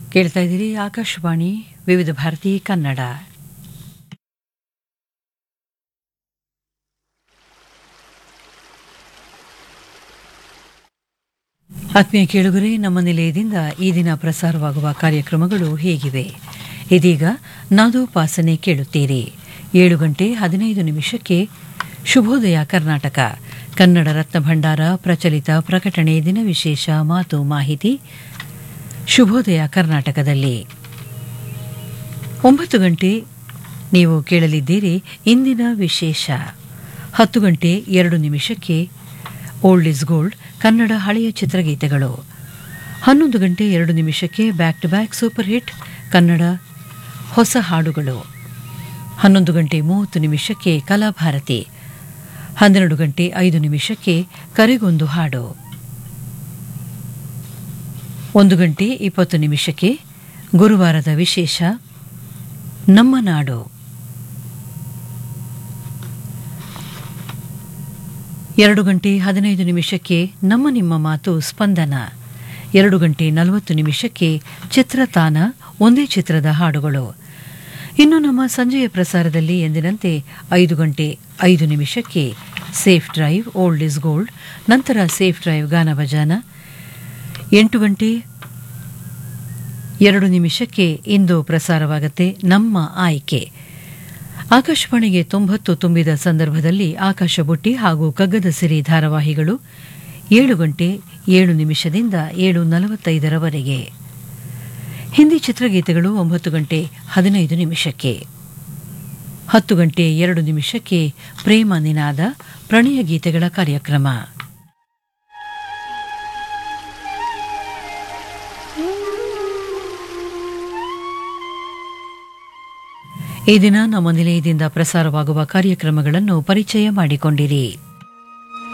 ಕೇಳ್ತಾ ಇದ್ದೀರಿ ಆಕಾಶವಾಣಿ ವಿವಿಧ ಭಾರತಿ ಕನ್ನಡ ಆತ್ಮೀಯ ಕೇಳುಗರೆ ನಮ್ಮ ನಿಲಯದಿಂದ ಈ ದಿನ ಪ್ರಸಾರವಾಗುವ ಕಾರ್ಯಕ್ರಮಗಳು ಹೇಗಿವೆ ಇದೀಗ ನಾದೋಪಾಸನೆ ಕೇಳುತ್ತೀರಿ ಏಳು ಗಂಟೆ ಹದಿನೈದು ನಿಮಿಷಕ್ಕೆ ಶುಭೋದಯ ಕರ್ನಾಟಕ ಕನ್ನಡ ರತ್ನ ಭಂಡಾರ ಪ್ರಚಲಿತ ಪ್ರಕಟಣೆ ದಿನ ವಿಶೇಷ ಮಾತು ಮಾಹಿತಿ ಶುಭೋದಯ ಕರ್ನಾಟಕದಲ್ಲಿ ಒಂಬತ್ತು ಗಂಟೆ ನೀವು ಕೇಳಲಿದ್ದೀರಿ ಇಂದಿನ ವಿಶೇಷ ಹತ್ತು ಗಂಟೆ ಎರಡು ನಿಮಿಷಕ್ಕೆ ಓಲ್ಡ್ ಇಸ್ ಗೋಲ್ಡ್ ಕನ್ನಡ ಹಳೆಯ ಚಿತ್ರಗೀತೆಗಳು ಹನ್ನೊಂದು ಗಂಟೆ ಎರಡು ನಿಮಿಷಕ್ಕೆ back to back super hit Kannada ಹೊಸ ಹಾಡುಗಳು ಹನ್ನೊಂದು ಗಂಟೆ ಮೂವತ್ತು ನಿಮಿಷಕ್ಕೆ ಕಲಾಭಾರತಿ ಹನ್ನೆರಡು ಗಂಟೆ ಐದು ನಿಮಿಷಕ್ಕೆ ಕರೆಗೊಂದು ಹಾಡು ಒಂದು ಗಂಟೆ ಇಪ್ಪತ್ತು ನಿಮಿಷಕ್ಕೆ ಗುರುವಾರದ ವಿಶೇಷ ನಮ್ಮ ನಾಡು ಎರಡು ಗಂಟೆ ಹದಿನೈದು ನಿಮಿಷಕ್ಕೆ ನಮ್ಮ ನಿಮ್ಮ ಮಾತು ಸ್ಪಂದನ ಎರಡು ಗಂಟೆ ನಲವತ್ತು ನಿಮಿಷಕ್ಕೆ ಚಿತ್ರತಾನ ಒಂದೇ ಚಿತ್ರದ ಹಾಡುಗಳು ಇನ್ನು ನಮ್ಮ ಸಂಜೆಯ ಪ್ರಸಾರದಲ್ಲಿ ಎಂದಿನಂತೆ ಐದು ಗಂಟೆ ಐದು ನಿಮಿಷಕ್ಕೆ safe drive old is gold ನಂತರ ಸೇಫ್ ಡ್ರೈವ್ ಗಾನ ಭಜಾನ ಎಂಟು ಗಂಟೆ ಎರಡು ನಿಮಿಷಕ್ಕೆ ಇಂದು ಪ್ರಸಾರವಾಗತ್ತೆ ನಮ್ಮ ಆಯ್ಕೆ ಆಕಾಶವಾಣಿಗೆ ತೊಂಬತ್ತು ತುಂಬಿದ ಸಂದರ್ಭದಲ್ಲಿ ಆಕಾಶ ಬುಟ್ಟಿ ಹಾಗೂ ಕಗ್ಗದ ಸಿರಿ ಧಾರಾವಾಹಿಗಳು ಏಳು ಗಂಟೆ ಏಳು ನಿಮಿಷದಿಂದ ಏಳು ನಲವತ್ತೈದರವರೆಗೆ ಹಿಂದಿ ಚಿತ್ರಗೀತೆಗಳು ಒಂಬತ್ತು ಗಂಟೆ ಹದಿನೈದು ನಿಮಿಷಕ್ಕೆ ಹತ್ತು ಗಂಟೆ ಎರಡು ನಿಮಿಷಕ್ಕೆ ಪ್ರೇಮ ನಿನಾದ ಪ್ರಣಯ ಗೀತೆಗಳ ಕಾರ್ಯಕ್ರಮ ಈ ದಿನ ನಮ್ಮ ನಿಲಯದಿಂದ ಪ್ರಸಾರವಾಗುವ ಕಾರ್ಯಕ್ರಮಗಳನ್ನು ಪರಿಚಯ ಮಾಡಿಕೊಂಡಿರಿ